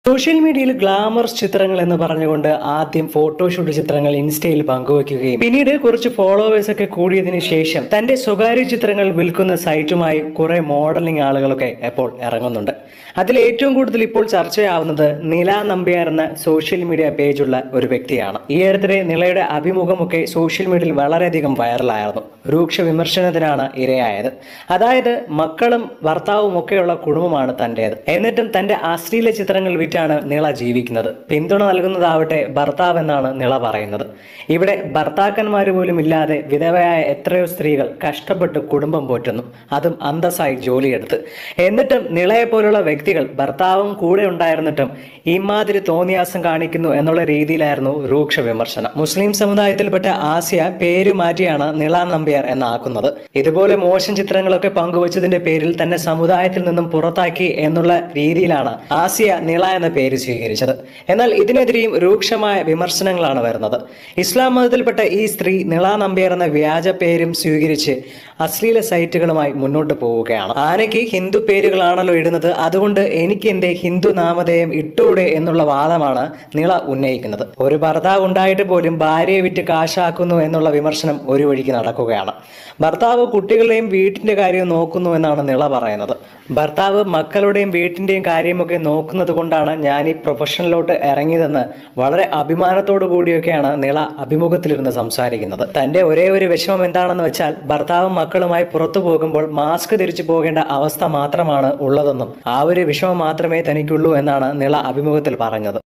social മീഡിയയിൽ ഗ്ലാമർസ് ചിത്രങ്ങൾ എന്ന് പറഞ്ഞുകൊണ്ട് ആദ്യം ഫോട്ടോഷൂട്ട് ചിത്രങ്ങൾ ഇൻസ്റ്റയിൽ പങ്കുവയ്ക്കുകയും പിന്നീട് കുറച്ച് ഫോളോവേഴ്സ് ഒക്കെ കൂടിയതിനു ശേഷം തന്റെ സ്വകാര്യ ചിത്രങ്ങൾ വിൽക്കുന്ന സൈറ്റുമായി കുറെ മോഡലിംഗ് ആളുകളൊക്കെ ഇപ്പോൾ ഇറങ്ങുന്നുണ്ട് അതിൽ ഏറ്റവും കൂടുതൽ ഇപ്പോൾ ചർച്ചയാവുന്നത് നില നമ്പ്യാർ എന്ന സോഷ്യൽ മീഡിയ പേജുള്ള ഒരു വ്യക്തിയാണ് ഈ അടുത്തിടെ നിളയുടെ അഭിമുഖമൊക്കെ സോഷ്യൽ മീഡിയയിൽ വളരെയധികം വൈറലായിരുന്നു രൂക്ഷ വിമർശനത്തിനാണ് ഇരയായത് അതായത് മക്കളും ഭർത്താവും ഒക്കെയുള്ള കുടുംബമാണ് തൻ്റേത് എന്നിട്ടും തന്റെ അശ്ലീല ചിത്രങ്ങൾ വിറ്റാണ് നിള ജീവിക്കുന്നത് പിന്തുണ നൽകുന്നതാവട്ടെ ഭർത്താവ് എന്നാണ് നിള പറയുന്നത് ഇവിടെ ഭർത്താക്കന്മാർ പോലും ഇല്ലാതെ വിധവയായ എത്രയോ സ്ത്രീകൾ കഷ്ടപ്പെട്ട് കുടുംബം പോറ്റുന്നു അതും അന്തസ്സായി ജോലിയെടുത്ത് എന്നിട്ടും നിളയെ പോലുള്ള വ്യക്തികൾ ഭർത്താവും കൂടെ ഉണ്ടായിരുന്നിട്ടും ഇമാതിരി തോന്നിയാസം കാണിക്കുന്നു എന്നുള്ള രീതിയിലായിരുന്നു രൂക്ഷ വിമർശനം മുസ്ലിം സമുദായത്തിൽപ്പെട്ട ആസിയ പേര് മാറ്റിയാണ് നിള നമ്പ്യാർ എന്നാക്കുന്നത് ഇതുപോലെ മോശം ചിത്രങ്ങളൊക്കെ പങ്കുവച്ചതിന്റെ പേരിൽ തന്നെ സമുദായത്തിൽ നിന്നും പുറത്താക്കി എന്നുള്ള രീതിയിലാണ് ആസിയ നിള എന്ന പേര് സ്വീകരിച്ചത് എന്നാൽ ഇതിനെതിരെയും രൂക്ഷമായ വിമർശനങ്ങളാണ് വരുന്നത് ഇസ്ലാം മതത്തിൽപ്പെട്ട ഈ സ്ത്രീ നിള നമ്പ്യാർ എന്ന വ്യാജ പേരും സ്വീകരിച്ച് അശ്ലീല സൈറ്റുകളുമായി മുന്നോട്ട് പോവുകയാണ് ആനയ്ക്ക് ഹിന്ദു പേരുകളാണല്ലോ ഇടുന്നത് അതുകൊണ്ട് എനിക്ക് എന്റെ ഹിന്ദു നാമധേയം ഇട്ടൂടെ എന്നുള്ള വാദമാണ് നിള ഉന്നയിക്കുന്നത് ഒരു ഭർത്താവ് ഉണ്ടായിട്ട് പോലും ഭാര്യയെ വിറ്റ് കാശാക്കുന്നു എന്നുള്ള വിമർശനം ഒരു വഴിക്ക് നടക്കുകയാണ് ഭർത്താവ് കുട്ടികളുടെയും വീട്ടിന്റെ കാര്യം നോക്കുന്നു എന്നാണ് നിള പറയുന്നത് ഭർത്താവ് മക്കളുടെയും വീട്ടിന്റെയും കാര്യമൊക്കെ നോക്കുന്നത് കൊണ്ടാണ് ഞാൻ ഈ പ്രൊഫഷനിലോട്ട് ഇറങ്ങിയതെന്ന് വളരെ അഭിമാനത്തോടു കൂടിയൊക്കെയാണ് നിള അഭിമുഖത്തിലിരുന്ന് സംസാരിക്കുന്നത് തന്റെ ഒരേ ഒരു വിഷമം എന്താണെന്ന് വെച്ചാൽ ഭർത്താവും മക്കളുമായി പുറത്തു പോകുമ്പോൾ മാസ്ക് ധരിച്ചു പോകേണ്ട അവസ്ഥ മാത്രമാണ് ഉള്ളതെന്നും ആ ഒരു വിഷമം മാത്രമേ തനിക്കുള്ളൂ എന്നാണ് നിള അഭിമുഖത്തിൽ പറഞ്ഞത്